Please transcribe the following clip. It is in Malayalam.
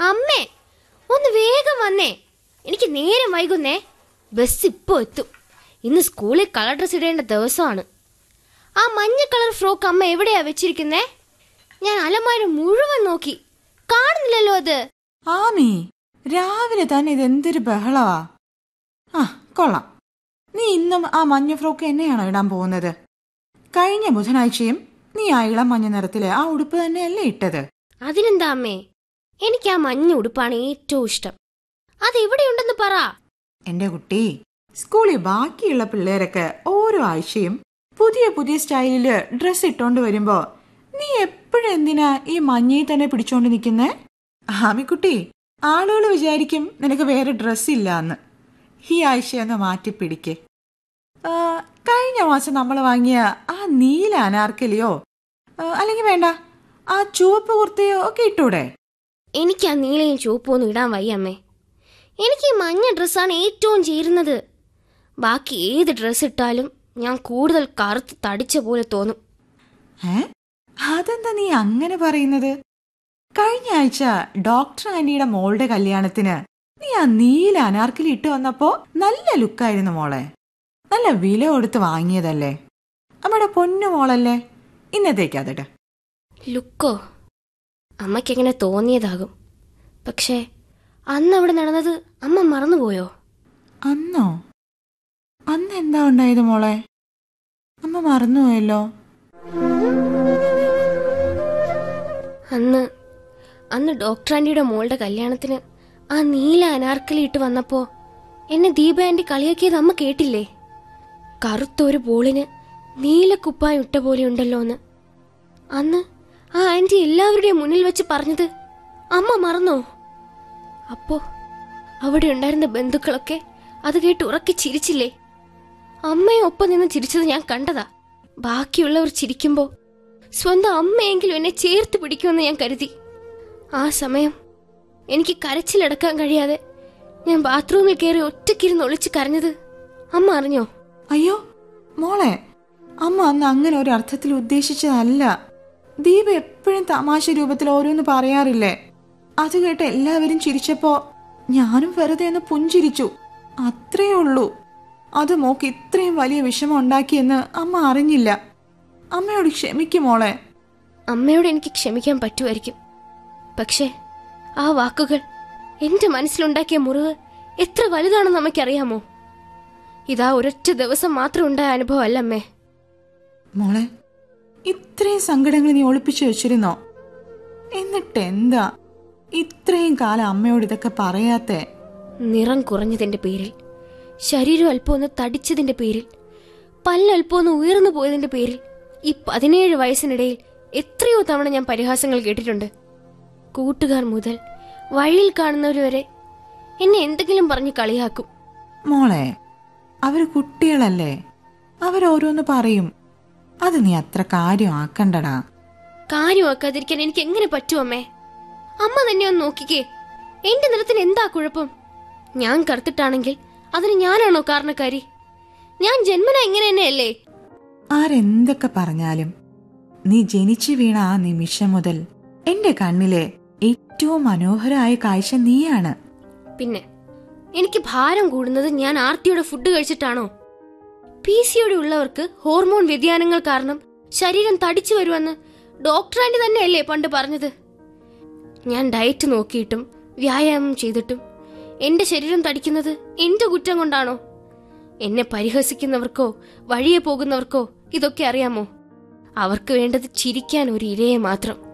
അമ്മേ ഒന്ന് വേഗം വന്നേ എനിക്ക് നേരം വൈകുന്നേ ബസ് ഇപ്പോ എത്തും ഇന്ന് സ്കൂളിൽ കളർ ഡ്രസ് ഇടേണ്ട ദിവസമാണ് ആ മഞ്ഞ കളർ ഫ്രോക്ക് അമ്മ എവിടെയാ വെച്ചിരിക്കുന്നേ ഞാൻ അലമാര മുഴുവൻ നോക്കി കാണുന്നില്ലല്ലോ അത് ആമി രാവിലെ തന്നെ ഇതെന്തൊരു ബഹളവാ ആ കൊള്ളാം നീ ഇന്നും ആ മഞ്ഞ ഫ്രോക്ക് എന്നെയാണോ ഇടാൻ പോകുന്നത് കഴിഞ്ഞ ബുധനാഴ്ചയും നീ ആ ഇളം മഞ്ഞ നിറത്തിലെ ആ ഉടുപ്പ് തന്നെയല്ലേ ഇട്ടത് അതിനെന്താ അമ്മേ എനിക്ക് ആ മഞ്ഞ ഉടുപ്പാണ് ഏറ്റവും ഇഷ്ടം അത് എവിടെയുണ്ടെന്ന് പറ എന്റെ കുട്ടി സ്കൂളിൽ ബാക്കിയുള്ള പിള്ളേരൊക്കെ ഓരോ ആഴ്ചയും പുതിയ പുതിയ സ്റ്റൈലില് ഡ്രസ് ഇട്ടോണ്ട് വരുമ്പോ നീ എപ്പോഴും എന്തിനാ ഈ മഞ്ഞയിൽ തന്നെ പിടിച്ചോണ്ട് നിൽക്കുന്നേ ആമിക്കുട്ടി ആളുകൾ വിചാരിക്കും നിനക്ക് വേറെ ഡ്രസ് ഇല്ല എന്ന് ഈ ആഴ്ചയൊന്ന് മാറ്റി പിടിക്ക് ആ, കഴിഞ്ഞ മാസം നമ്മൾ വാങ്ങിയ ആ നീല അനാർക്കലിയോ ആ, അല്ലെങ്കിൽ വേണ്ട ആ ചുവപ്പ് കുർത്തയോ ഒക്കെ ഇട്ടൂടെ എനിക്ക് ആ നീലയും ചുവപ്പും ഒന്നും ഇടാൻ വയ്യ അമ്മേ എനിക്ക് ഈ മഞ്ഞ ഡ്രസ്സാണ് ഏറ്റവും ചേരുന്നത് ബാക്കി ഏത് ഡ്രസ്സ് ഇട്ടാലും ഞാൻ കൂടുതൽ കറുത്ത് തടിച്ച പോലെ തോന്നും ഏ അതെന്താ നീ അങ്ങനെ പറയുന്നത് കഴിഞ്ഞ ആഴ്ച ഡോക്ടർ ആന്റിയുടെ മോളുടെ കല്യാണത്തിന് നീ ആ നീല അനാർക്കലി ഇട്ട് വന്നപ്പോ നല്ല ലുക്കായിരുന്നു മോളെ നല്ല വില കൊടുത്ത് വാങ്ങിയതല്ലേ നമ്മുടെ പൊന്നു മോളല്ലേ ഇന്നത്തേക്ക് അതിട്ട് ലുക്കോ അമ്മയ്ക്ക് എങ്ങനെ തോന്നിയതാകും പക്ഷേ അന്ന് അവിടെ നടന്നത് അമ്മ മറന്നുപോയോ അന്നോ അന്ന് എന്താ ഉണ്ടായത് മോളെ അമ്മ മറന്നുപോയല്ലോ അന്ന് അന്ന് ഡോക്ടർ ആൻറ്റിയുടെ മോളുടെ കല്യാണത്തിന് ആ നീല അനാർക്കലി ഇട്ട് വന്നപ്പോ എന്നെ ദീപ ആൻറ്റി കളിയാക്കിയത് അമ്മ കേട്ടില്ലേ കറുത്ത ഒരു ബോളിന് നീല കുപ്പായം ഇട്ട പോലെ ഉണ്ടല്ലോ എന്ന് അന്ന് ആ ആൻറ്റി എല്ലാവരുടെയും മുന്നിൽ വെച്ച് പറഞ്ഞത് അമ്മ മറന്നോ അപ്പോ അവിടെ ഉണ്ടായിരുന്ന ബന്ധുക്കളൊക്കെ അത് കേട്ട് ഉറക്കെ ചിരിച്ചില്ലേ അമ്മയും ഒപ്പം നിന്ന് ചിരിച്ചത് ഞാൻ കണ്ടതാ ബാക്കിയുള്ളവർ ചിരിക്കുമ്പോ സ്വന്തം അമ്മയെങ്കിലും എന്നെ ചേർത്ത് പിടിക്കുമെന്ന് ഞാൻ കരുതി ആ സമയം എനിക്ക് കരച്ചിലടക്കാൻ കഴിയാതെ ഞാൻ ബാത്റൂമിൽ കയറി ഒറ്റയ്ക്കിരുന്ന് ഒളിച്ച് കരഞ്ഞത് അമ്മ അറിഞ്ഞോ അയ്യോ മോളെ അമ്മ അന്ന് അങ്ങനെ ഒരു അർത്ഥത്തിൽ ഉദ്ദേശിച്ചതല്ല ദീപ എപ്പോഴും തമാശ രൂപത്തിൽ ഓരോന്ന് പറയാറില്ലേ അത് കേട്ട് എല്ലാവരും ചിരിച്ചപ്പോ ഞാനും വെറുതെ ഒന്ന് പുഞ്ചിരിച്ചു അത്രേ ഉള്ളൂ അത് മോക്ക് ഇത്രയും വലിയ വിഷമം ഉണ്ടാക്കിയെന്ന് അമ്മ അറിഞ്ഞില്ല അമ്മയോട് ക്ഷമിക്കും മോളെ അമ്മയോട് എനിക്ക് ക്ഷമിക്കാൻ പറ്റുമായിരിക്കും പക്ഷേ ആ വാക്കുകൾ എന്റെ മനസ്സിലുണ്ടാക്കിയ മുറിവ് എത്ര വലുതാണെന്ന് അമ്മയ്ക്കറിയാമോ ഇതാ ഒരൊറ്റ ദിവസം മാത്രം ഉണ്ടായ അനുഭവമല്ല അമ്മേ മോളെ ഇത്രയും സങ്കടങ്ങൾ നീ ഒളിപ്പിച്ചു വെച്ചിരുന്നോ എന്നിട്ട് എന്താ ഇത്രയും കാലം അമ്മയോട് ഇതൊക്കെ പറയാത്തേ നിറം കുറഞ്ഞതിന്റെ പേരിൽ ശരീരം അല്പം ഒന്ന് തടിച്ചതിന്റെ പേരിൽ പല്ലല്പം ഒന്ന് ഉയർന്നു പോയതിന്റെ പേരിൽ ഈ പതിനേഴ് വയസ്സിനിടയിൽ എത്രയോ തവണ ഞാൻ പരിഹാസങ്ങൾ കേട്ടിട്ടുണ്ട് കൂട്ടുകാർ മുതൽ വഴിയിൽ കാണുന്നവർ വരെ എന്നെ എന്തെങ്കിലും പറഞ്ഞ് കളിയാക്കും മോളെ അവര് കുട്ടികളല്ലേ അവരോരോന്ന് പറയും അത് നീ അത്ര കാര്യം ആക്കണ്ടടാ കാര്യമാക്കാതിരിക്കാൻ എനിക്ക് എങ്ങനെ പറ്റും അമ്മേ അമ്മ തന്നെ ഒന്ന് നോക്കിക്കേ എന്റെ നിറത്തിന് എന്താ കുഴപ്പം ഞാൻ കറുത്തിട്ടാണെങ്കിൽ അതിന് ഞാനാണോ കാരണക്കാരി ഞാൻ ജന്മന ഇങ്ങനെ തന്നെയല്ലേ ആരെന്തൊക്കെ പറഞ്ഞാലും നീ ജനിച്ചു വീണ ആ നിമിഷം മുതൽ എന്റെ കണ്ണിലെ ഏറ്റവും മനോഹരമായ കാഴ്ച നീയാണ് പിന്നെ എനിക്ക് ഭാരം കൂടുന്നത് ഞാൻ ആർത്തിയുടെ ഫുഡ് കഴിച്ചിട്ടാണോ പി സിയോടെ ഉള്ളവർക്ക് ഹോർമോൺ വ്യതിയാനങ്ങൾ കാരണം ശരീരം തടിച്ചു വരുമെന്ന് ഡോക്ടർ ആൻറ്റി തന്നെയല്ലേ പണ്ട് പറഞ്ഞത് ഞാൻ ഡയറ്റ് നോക്കിയിട്ടും വ്യായാമം ചെയ്തിട്ടും എന്റെ ശരീരം തടിക്കുന്നത് എന്റെ കുറ്റം കൊണ്ടാണോ എന്നെ പരിഹസിക്കുന്നവർക്കോ വഴിയെ പോകുന്നവർക്കോ ഇതൊക്കെ അറിയാമോ അവർക്ക് വേണ്ടത് ചിരിക്കാൻ ഒരു ഇരയെ മാത്രം